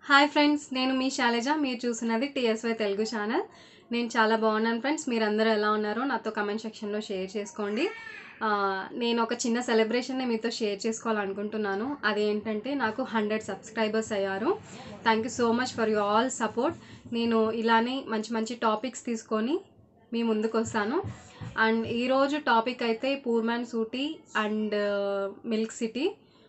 hi friends నేను మీ శైలజ మీరు చూస్తున్నది టీఎస్వై తెలుగు ఛానల్ నేను చాలా బాగున్నాను ఫ్రెండ్స్ మీరు అందరూ ఎలా ఉన్నారో నాతో కమెంట్ సెక్షన్లో షేర్ చేసుకోండి ఆ, నేను ఒక చిన్న సెలబ్రేషన్ని మీతో షేర్ చేసుకోవాలనుకుంటున్నాను అదేంటంటే నాకు హండ్రెడ్ సబ్స్క్రైబర్స్ అయ్యారు thank you so much for you all support నేను ఇలానే మంచి మంచి టాపిక్స్ తీసుకొని మీ ముందుకు వస్తాను అండ్ ఈరోజు టాపిక్ అయితే పూర్మాన్ సూటీ అండ్ మిల్క్ సిటీ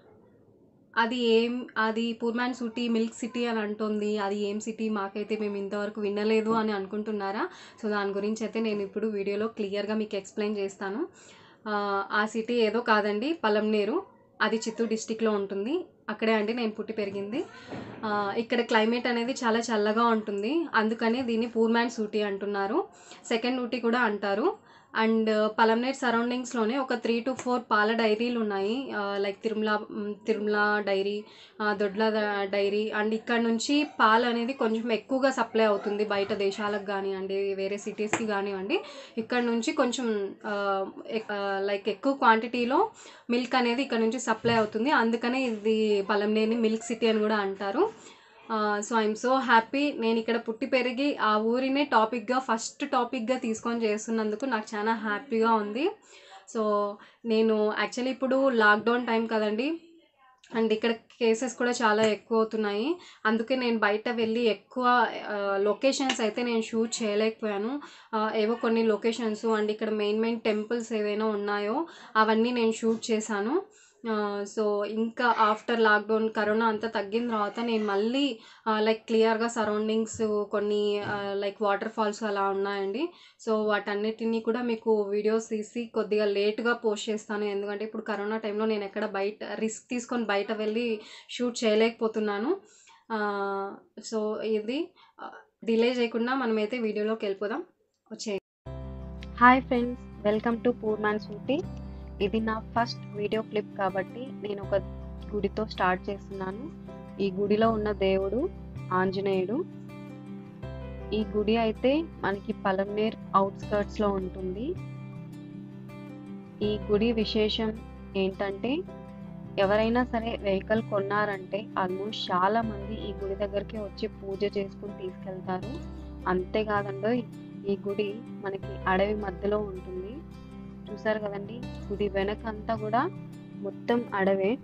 అది ఏం అది పూర్మాన్ సిటీ మిల్క్ సిటీ అని అంటుంది అది ఏం సిటీ మాకైతే మేము ఇంతవరకు వినలేదు అని అనుకుంటున్నారా సో దాని గురించి అయితే నేను ఇప్పుడు వీడియోలో క్లియర్గా మీకు ఎక్స్ప్లెయిన్ చేస్తాను ఆ, ఆ సిటీ ఏదో కాదండి పలంనేరు అది చిత్తూరు డిస్టిక్లో ఉంటుంది అక్కడే అండి నేను పుట్టి పెరిగింది ఆ, ఇక్కడ క్లైమేట్ అనేది చాలా చల్లగా ఉంటుంది అందుకని దీన్ని పూర్మాన్ సూటీ అంటున్నారు సెకండ్ ఊటీ కూడా అంటారు అండ్ పలంనేర్ సరౌండింగ్స్లోనే ఒక త్రీ టు ఫోర్ పాల డైరీలు ఉన్నాయి లైక్ తిరుమల మ్, తిరుమల డైరీ ఆ, దొడ్ల ద- డైరీ అండ్ ఇక్కడ నుంచి పాలు అనేది కొంచెం ఎక్కువగా సప్లై అవుతుంది బయట దేశాలకు కానివ్వండి వేరే సిటీస్కి కానివ్వండి ఇక్కడ నుంచి కొంచెం ఆ, ఎక్- ఆ, లైక్ ఎక్కువ క్వాంటిటీలో మిల్క్ అనేది ఇక్కడ నుంచి సప్లై అవుతుంది అందుకనే ఇది పలంనేని మిల్క్ సిటీ అని కూడా అంటారు సో ఐఎమ్ సో హ్యాపీ నేను ఇక్కడ పుట్టి పెరిగి ఆ ఊరినే టాపిక్గా ఫస్ట్ టాపిక్గా తీసుకొని చేస్తున్నందుకు నాకు చాలా హ్యాపీగా ఉంది సో నేను యాక్చువల్లీ ఇప్పుడు లాక్డౌన్ టైం కదండి అండ్ ఇక్కడ కేసెస్ కూడా చాలా ఎక్కువ అవుతున్నాయి అందుకే నేను బయట వెళ్ళి ఎక్కువ లొకేషన్స్ అయితే నేను షూట్ చేయలేకపోయాను ఆ, ఏవో కొన్ని లొకేషన్స్ అండ్ ఇక్కడ మెయిన్ మెయిన్ టెంపుల్స్ ఏవైనా ఉన్నాయో అవన్నీ నేను షూట్ చేశాను సో ఇంకా ఆఫ్టర్ లాక్డౌన్ కరోనా అంతా తగ్గిన తర్వాత నేను మళ్ళీ లైక్ క్లియర్గా సరౌండింగ్స్ కొన్ని లైక్ వాటర్ ఫాల్స్ అలా ఉన్నాయండి సో వాటన్నిటిని కూడా మీకు వీడియోస్ తీసి కొద్దిగా లేట్గా పోస్ట్ చేస్తాను ఎందుకంటే ఇప్పుడు కరోనా టైంలో నేను ఎక్కడ బయట రిస్క్ తీసుకొని బయట వెళ్ళి షూట్ చేయలేకపోతున్నాను సో ఇది డిలే చేయకుండా మనమైతే వీడియోలోకి వెళ్ళిపోదాం వచ్చే హాయ్ ఫ్రెండ్స్ వెల్కమ్ టు పూర్మాన్ సూటీ ఇది నా ఫస్ట్ వీడియో క్లిప్ కాబట్టి నేను ఒక గుడితో స్టార్ట్ చేస్తున్నాను ఈ గుడిలో ఉన్న దేవుడు ఆంజనేయుడు ఈ గుడి అయితే మనకి పలంనేర్ అవుట్స్కర్ట్స్ లో ఉంటుంది ఈ గుడి విశేషం ఏంటంటే ఎవరైనా సరే వెహికల్ కొన్నారంటే ఆల్మోస్ట్ చాలా మంది ఈ గుడి దగ్గరికి వచ్చి పూజ చేసుకుని తీసుకెళ్తారు అంతేకాదండి ఈ గుడి మనకి అడవి మధ్యలో ఉంటుంది చూసారు కదండి గుడి వెనకంతా కూడా మొత్తం అడవే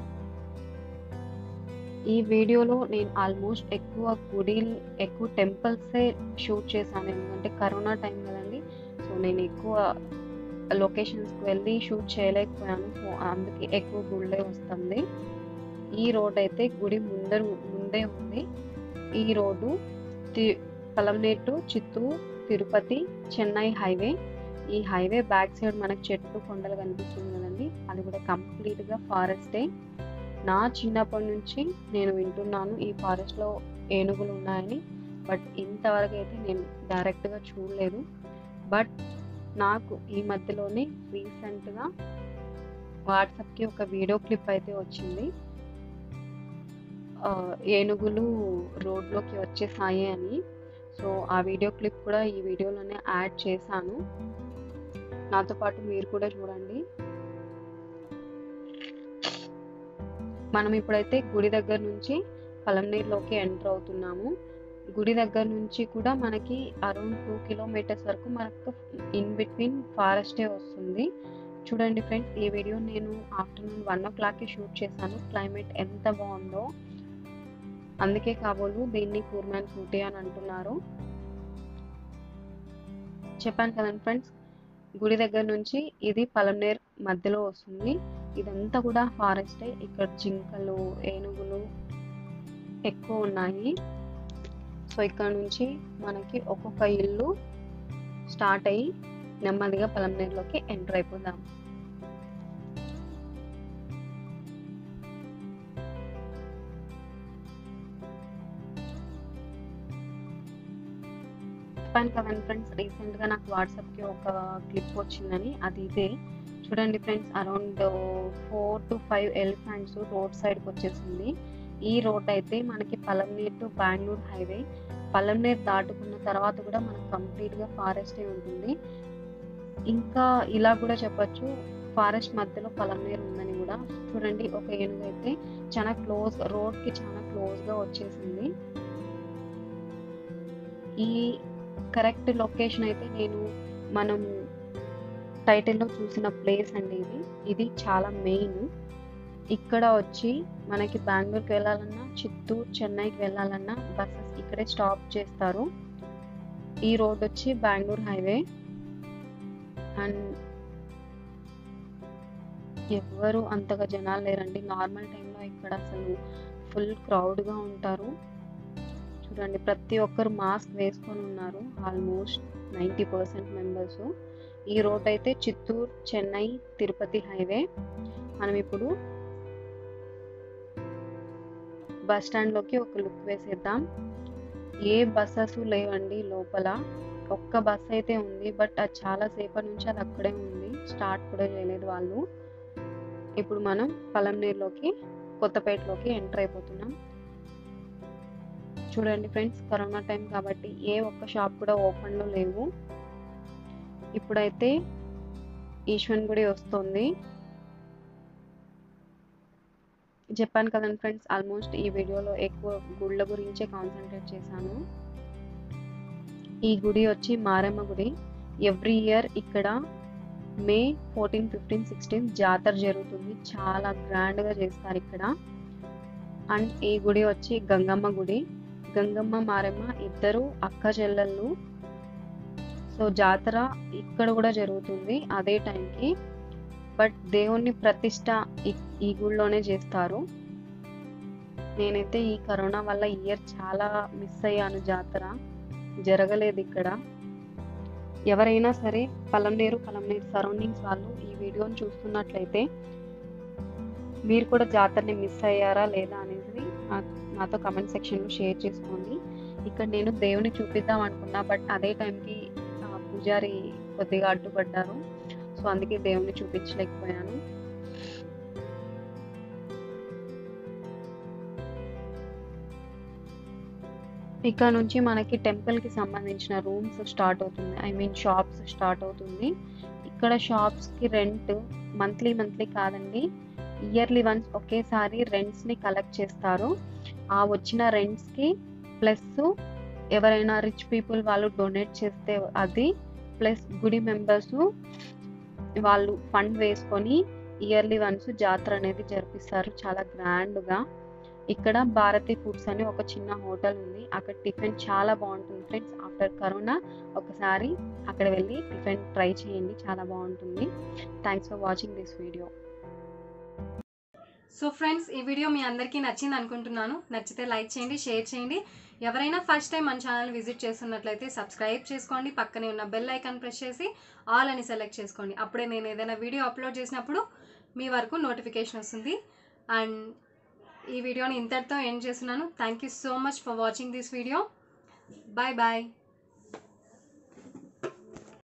ఈ వీడియోలో నేను ఆల్మోస్ట్ ఎక్కువ గుడి ఎక్కువ టెంపుల్సే షూట్ చేశాను ఎందుకంటే కరోనా టైం కదండి సో నేను ఎక్కువ లొకేషన్స్కి వెళ్ళి షూట్ చేయలేకపోయాను సో అందుకే ఎక్కువ గుళ్ళే వస్తుంది ఈ రోడ్ అయితే గుడి ముందర ముందే ఉంది ఈ రోడ్డు తి పలంనేర్ టు చిత్తూరు తిరుపతి చెన్నై హైవే ఈ హైవే బ్యాక్ సైడ్ మనకు చెట్లు కొండలు కనిపిస్తుంది కదండి అది కూడా కంప్లీట్గా ఫారెస్టే నా చిన్నప్పటి నుంచి నేను వింటున్నాను ఈ ఫారెస్ట్లో ఏనుగులు ఉన్నాయని బట్ ఇంతవరకు అయితే నేను డైరెక్ట్గా చూడలేదు బట్ నాకు ఈ మధ్యలోనే రీసెంట్గా వాట్సాప్కి ఒక వీడియో క్లిప్ అయితే వచ్చింది ఆ, ఏనుగులు రోడ్లోకి వచ్చేసాయి అని సో ఆ వీడియో క్లిప్ కూడా ఈ వీడియోలోనే యాడ్ చేశాను నాతో పాటు మీరు కూడా చూడండి మనం ఇప్పుడైతే గుడి దగ్గర నుంచి పలంనీరులోకి ఎంటర్ అవుతున్నాము గుడి దగ్గర నుంచి కూడా మనకి అరౌండ్ టూ కిలోమీటర్స్ వరకు మనకు ఇన్ బిట్వీన్ ఫారెస్టే వస్తుంది చూడండి ఫ్రెండ్స్ ఈ వీడియో నేను ఆఫ్టర్నూన్ వన్ ఓ క్లాక్కి షూట్ చేశాను క్లైమేట్ ఎంత బాగుందో అందుకే కాబోలు దీన్ని కూర్మాన్ సూటి అని అంటున్నారు చెప్పాను కదండి ఫ్రెండ్స్ గుడి దగ్గర నుంచి ఇది పలంనేర్ మధ్యలో వస్తుంది ఇదంతా కూడా ఫారెస్టే ఇక్కడ జింకలు ఏనుగులు ఎక్కువ ఉన్నాయి సో ఇక్కడ నుంచి మనకి ఒక్కొక్క ఇల్లు స్టార్ట్ అయ్యి నెమ్మదిగా పలంనేరులోకి ఎంటర్ అయిపోదాం చెప్పాను కదండి ఫ్రెండ్స్ రీసెంట్గా నాకు వాట్సాప్కి ఒక క్లిప్ వచ్చిందని అది ఇదే చూడండి friends around four to five elephants road సైడ్కి వచ్చేసింది ఈ రోడ్ అయితే మనకి పలంనేర్ టు బెంగళూరు హైవే పలంనేర్ దాటుకున్న తర్వాత కూడా మనకు కంప్లీట్గా ఫారెస్టే ఉంటుంది ఇంకా ఇలా కూడా చెప్పొచ్చు ఫారెస్ట్ మధ్యలో పలంనేరు ఉందని కూడా చూడండి ఒక ఏనుగు అయితే చాలా క్లోజ్ రోడ్కి చాలా క్లోజ్గా వచ్చేసింది ఈ కరెక్ట్ లొకేషన్ అయితే నేను మనము టైటిల్లో చూసిన ప్లేస్ అండి ఇది ఇది చాలా మెయిన్ ఇక్కడ వచ్చి మనకి బెంగళూరుకి వెళ్ళాలన్నా చిత్తూరు చెన్నైకి వెళ్ళాలన్నా బస్సెస్ ఇక్కడే స్టాప్ చేస్తారు ఈ రోడ్ వచ్చి బెంగళూరు హైవే అండ్ ఎవ్వరు అంతగా జనాలు లేరండి నార్మల్ టైంలో ఇక్కడ అసలు ఫుల్ క్రౌడ్గా ఉంటారు చూడండి ప్రతి ఒక్కరు మాస్క్ వేసుకొని ఉన్నారు ఆల్మోస్ట్ నైంటీ పర్సెంట్ మెంబర్స్ ఈ రోడ్ అయితే చిత్తూరు చెన్నై తిరుపతి హైవే మనం ఇప్పుడు బస్ స్టాండ్లోకి ఒక లుక్ వేసేద్దాం ఏ బస్సెస్ లేవండి లోపల ఒక్క బస్ అయితే ఉంది బట్ అది చాలా సేపటి నుంచి అది అక్కడే ఉంది స్టార్ట్ కూడా చేయలేదు వాళ్ళు ఇప్పుడు మనం పలంనేరులోకి కొత్తపేటలోకి ఎంటర్ అయిపోతున్నాం చూడండి ఫ్రెండ్స్ కరోనా టైం కాబట్టి ఏ ఒక్క షాప్ కూడా ఓపెన్లో లేవు ఇప్పుడైతే ఈశ్వన్ గుడి వస్తుంది చెప్పాను కదండి ఫ్రెండ్స్ ఆల్మోస్ట్ ఈ వీడియోలో ఎక్కువ గుళ్ళ గురించే కాన్సన్ట్రేట్ చేశాను ఈ గుడి వచ్చి మారమ్మ గుడి ఎవ్రీ ఇయర్ ఇక్కడ మే ఫోర్టీన్ ఫిఫ్టీన్ సిక్స్టీన్ జాతర జరుగుతుంది చాలా గ్రాండ్గా చేస్తారు ఇక్కడ అండ్ ఈ గుడి వచ్చి గంగమ్మ గుడి గంగమ్మ మారమ్మ ఇద్దరు అక్క చెల్లెళ్ళు సో జాతర ఇక్కడ కూడా జరుగుతుంది అదే టైంకి బట్ దేవుణ్ణి ప్రతిష్ట ఈ గుడిలోనే చేస్తారు నేనైతే ఈ కరోనా వల్ల ఇయర్ చాలా మిస్ అయ్యాను జాతర జరగలేదు ఇక్కడ ఎవరైనా సరే పలంనేరు పలంనేరు సరౌండింగ్స్ వాళ్ళు ఈ వీడియోని చూస్తున్నట్లయితే మీరు కూడా జాతరని మిస్ అయ్యారా లేదా అనేది నాతో కమెంట్ సెక్షన్లో షేర్ చేసుకోండి ఇక్కడ నేను దేవుని చూపిద్దాం అనుకున్నా బట్ అదే టైంకి పూజారి కొద్దిగా అడ్డుపడ్డారు సో అందుకే దేవుని చూపించలేకపోయాను ఇక్కడ నుంచి మనకి టెంపుల్కి సంబంధించిన రూమ్స్ స్టార్ట్ అవుతుంది ఐ మీన్ షాప్స్ స్టార్ట్ అవుతుంది ఇక్కడ షాప్స్కి రెంట్ మంత్లీ మంత్లీ కాదండి ఇయర్లీ వన్స్ ఒకేసారి రెంట్స్ని కలెక్ట్ చేస్తారు ఆ వచ్చిన రెంట్స్కి ప్లస్ ఎవరైనా రిచ్ పీపుల్ వాళ్ళు డొనేట్ చేస్తే అది ప్లస్ గుడి మెంబర్స్ వాళ్ళు ఫండ్ వేసుకొని ఇయర్లీ వన్స్ జాతర అనేది జరిపిస్తారు చాలా గ్రాండ్గా ఇక్కడ భారతి ఫుడ్స్ అని ఒక చిన్న హోటల్ ఉంది అక్కడ టిఫిన్ చాలా బాగుంటుంది ఫ్రెండ్స్ ఆఫ్టర్ కరోనా ఒకసారి అక్కడ వెళ్ళి టిఫిన్ ట్రై చేయండి చాలా బాగుంటుంది thanks for watching this video so friends ఈ వీడియో మీ అందరికీ నచ్చింది అనుకుంటున్నాను నచ్చితే లైక్ చేయండి షేర్ చేయండి ఎవరైనా ఫస్ట్ టైం మన ఛానల్ విజిట్ చేస్తున్నట్లయితే సబ్స్క్రైబ్ చేసుకోండి పక్కనే ఉన్న బెల్ ఐకాన్ ప్రెస్ చేసి ఆల్ అని సెలెక్ట్ చేసుకోండి అప్పుడే నేను ఏదైనా వీడియో అప్లోడ్ చేసినప్పుడు మీ వరకు నోటిఫికేషన్ వస్తుంది అండ్ ఈ వీడియోని ఇంతటితో ఎండ్ చేస్తున్నాను thank you so much for watching this video bye bye